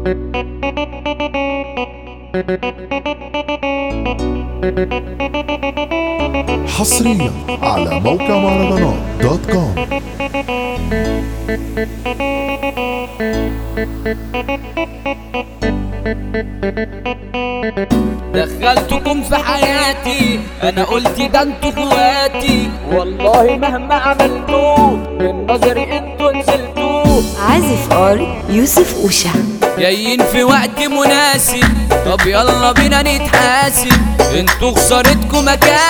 حصريا على موقع مهرجانات دوت كوم دخلتكم في حياتي انا قلت ده انتوا اخواتي والله مهما عملتوا من نظري انتوا نزلتوا عازف ار يوسف اوشا جايين في وقت مناسب طب يلا بينا نتحاسب انتوا خسارتكم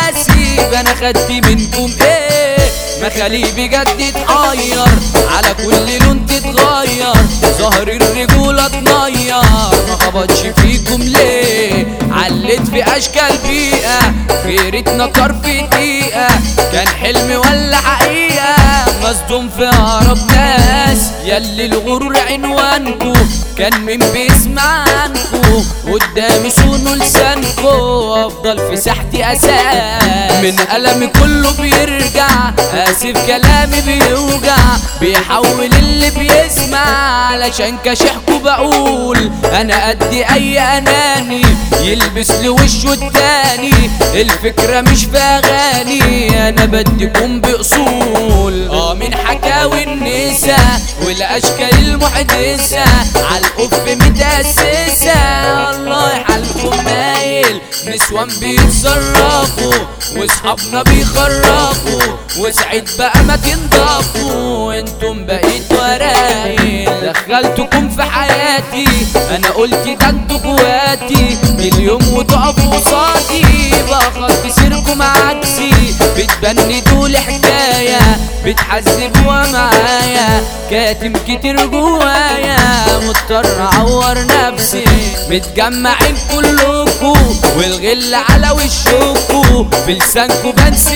مكاسب انا خدت منكم ايه مخالي بجد اتحير على كل لون تتغير ظهر الرجولة اتنير ما خبطش فيكم ليه علت في اشكال بيئة خيرتنا كار في دقيقة كان حلم ولا حقيقة مصدوم في اقرب ناس ياللي الغرور عنوانكو كان مين بيسمع عنكو قدامي سونوا لسانكو افضل في ساحتي اساس من قلمي كله بيرجع اسف كلامي بيوجع بيحول اللي بيسمع علشان كشحكو بقول انا قد اي اناني يلبس لوشه التاني الفكرة مش في اغاني انا بديكم باصول اه من حكاوي النسا والاشكال المحدثة عالقف متأسسة الله حالكم مايل نسوان بيتصرفوا واصحابنا بيخرفوا وسعيد بقى ما تنضافوا انتم بقيت ورايل دخلتكم في حياتي انا قلت ده انتوا اخواتي اليوم وتقفوا قصادي بقى خط سيركم عكسي بتبندوا لي حكايه بتحذبوا معايا كاتم كتير جوايا مضطر اعور نفسي متجمعين كلكوا والغل على وشكوا في لسانكوا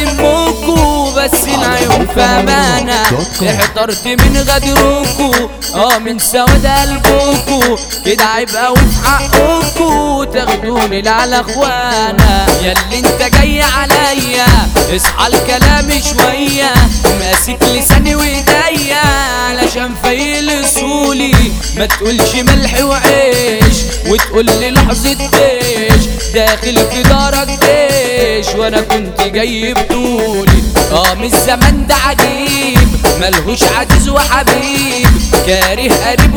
بنسمكوا بس العيون في امانه احترت من غدركوا اه من سواد قلبكوا كده عيب قوي في حقكوا تاخدوني لعلى اخوانا ياللي انت جاي عليا اصحى الكلام شويه ماسك لساني وايديا علشان فايل اصولي ما تقولش ملح وعيش وتقول لي لحظه ديش داخل في دارك ديش وانا كنت جاي بطولي اه من الزمن ده عجيب ملهوش عزيز وحبيب كاره قريب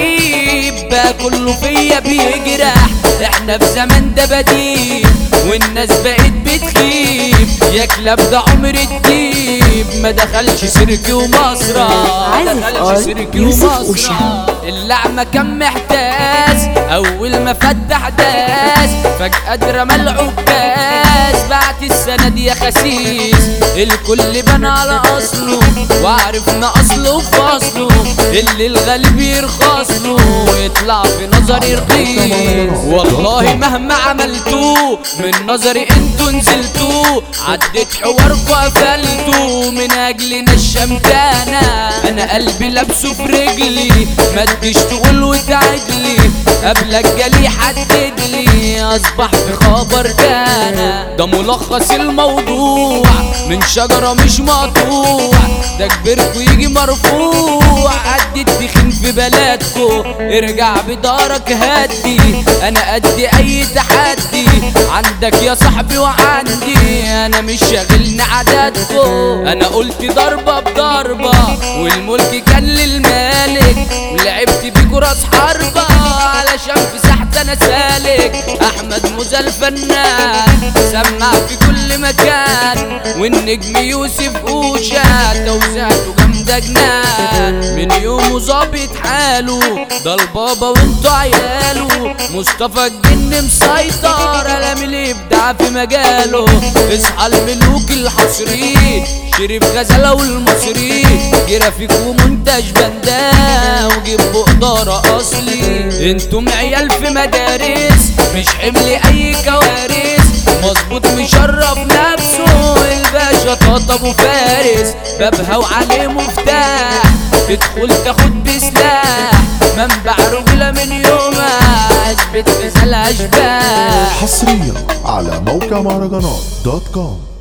وغريب بقى كله فيا بيجرح احنا في زمن ده بديل والناس بقت بتخيب يا كلاب ده عمر الديب ما دخلش سيرك ومسرح ما عازف دخلش آر سيرك يوسف ومسرح أوشا. اللعمة كان محتاس أول ما فتح داس فجأة اترمى العكاز بعت السنة دي يا خسيس الكل بنى على أصله وعرفنا أصله وفصله اللي الغالب يرخص له ويطلع في نظري رخيص والله مهما عملتوه من نظري انتوا نزلتوه عديت حواركوا قفلتوه من أجلنا الشمتانة أنا قلبي لابسه في رجلي ما تجيش تقول وتعدلي قبلك جالي حددلي اصبح في خبر كان ده ملخص الموضوع من شجرة مش مقطوع ده كبركوا يجي مرفوع قد التخين في بلدكو ارجع بدارك هدي انا قد اي تحدي عندك يا صاحبي وعندي انا مش شاغلني عددكو انا قلت ضربة بضربة والملك كان للمالك ولعبت بيكو راس حربة علشان في ساحت انا سالك احمد موزة الفنان سمع في كل مكان والنجم يوسف اوشا توزيعته جامدة جنان من يومه ظابط حاله ده البابا وانتو عياله مصطفى الجن مسيطر قلم الابداع في مجاله اصحى الملوك الحصري شريف غزالة والمصري جرافيك ومنتج بندا وجيب بقدارة اصلي انتم عيال في مدارس مش حمل اي كوارث مظبوط مشرف نفسه الباشا طاط ابو فارس بابها وعليه مفتاح تدخل تاخد بسلاح منبع رجولة من يومها اثبت مثال اشباح حصريا على موقع مهرجانات دوت كوم